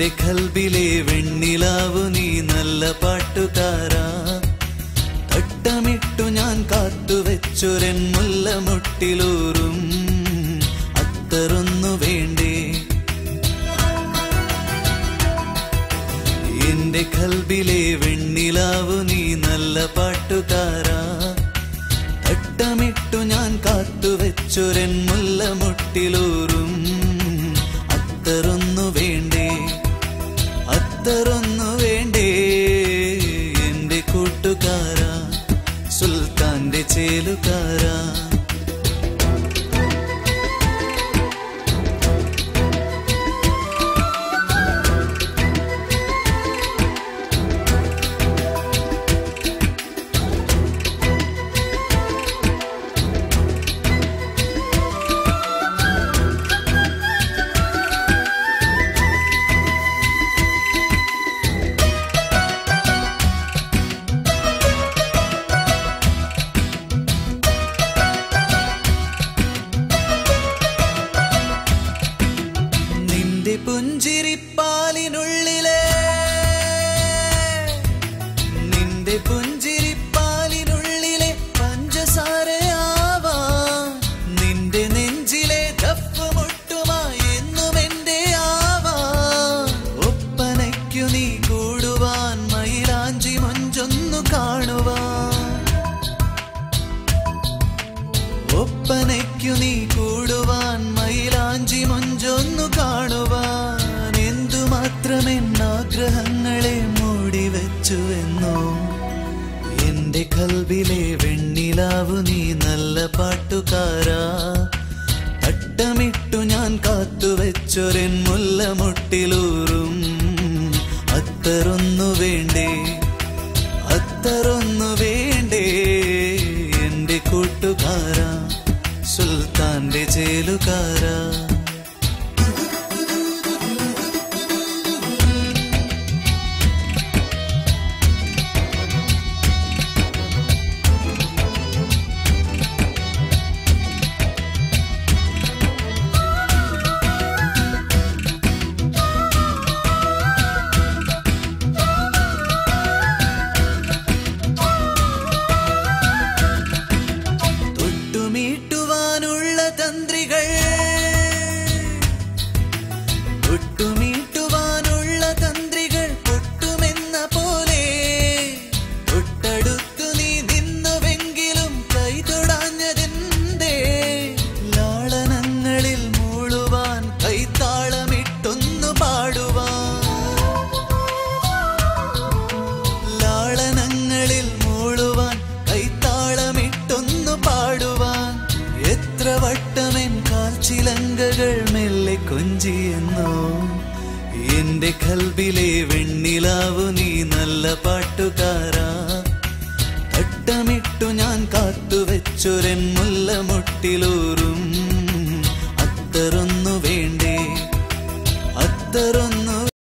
എന്റെ കൽബിലെ വെണ്ണിലാവു നീ നല്ല പാട്ടുകാരാ തട്ടമിട്ടു ഞാൻ കാത്തുവെച്ചൊരൻ മുല്ലമുട്ടിലൂറും അത്തറൊന്നു വേണ്ടേ എന്റെ കൽബിലെ വെണ്ണിലാവു നീ നല്ല പാട്ടുകാരാ തട്ടമിട്ടു ഞാൻ കാത്തുവെച്ചൊരൻ മുല്ലമുട്ടിലൂറും അത്തറൊന്നു വേണ്ടേ അത്തറൊന്നു വേണ്ടേ എന്റെ കൂട്ടുകാരാ സുൽത്താന്റെ ചേലുകാരാ നിന്റെ പുഞ്ചിരിപ്പാലിനുള്ളിലെ നിന്റെ പുഞ്ചിരിപ്പാലിനുള്ളിലെ പഞ്ചസാരയാവാ നിന്റെ നെഞ്ചിലെ തപ്പ് മുട്ടുമായി എന്നും എന്റെ ആവാ ഒപ്പനയ്ക്കു നീ കൂടുവാൻ മയിലാഞ്ചി മൊഞ്ചൊന്നു കാണുവാൻ ഒപ്പനയ്ക്കു നീ കൂടുവാൻ മയിലാഞ്ചി മൊഞ്ചൊന്നു കാണുവാൻ എന്തുമാത്രമെൻ ആഗ്രഹങ്ങളെ മൂടി വെച്ചുവെന്നോ എന്റെ കൽബിലെ വെണ്ണിലാവു നീ നല്ല പാട്ടുകാരാ തട്ടമിട്ടു ഞാൻ കാത്തുവെച്ചൊരൻ മുല്ലമുട്ടിലൂറും അത്തറൊന്നു വേണ്ടേ അത്തറൊന്നു വേണ്ടേ എന്റെ കൂട്ടുകാരാ സുൽത്താന്റെ ചേലുകാരാ തൊട്ടുമീട്ടുവാനുള്ള തന്ത്രികൾ തൊട്ടുമീട്ടുവാനുള്ള തന്ത്രികൾ പൊട്ടുമെന്ന പോലെ തൊട്ടടുത്തു നീ നിന്നുവെങ്കിലും കൈ തൊടാഞ്ഞതെന്തേ ലാളനങ്ങളിൽ മൂളുവാൻ കൈത്താളമിട്ടൊന്നു പാടുവാൻ ലാളനങ്ങളിൽ മൂളുവാൻ കൈത്താളമിട്ടൊന്നു പാടുവാൻ എത്ര വട്ടമെൻ കാൽച്ചിലങ്കകൾ മെല്ലെ കൊഞ്ചിയെന്നോ എന്റെ കൽബിലെ വെണ്ണിലാവു നീ നല്ല പാട്ടുകാരാ തട്ടമിട്ടു ഞാൻ കാത്തുവെച്ചൊരൻ മുല്ലമുട്ടിലൂറും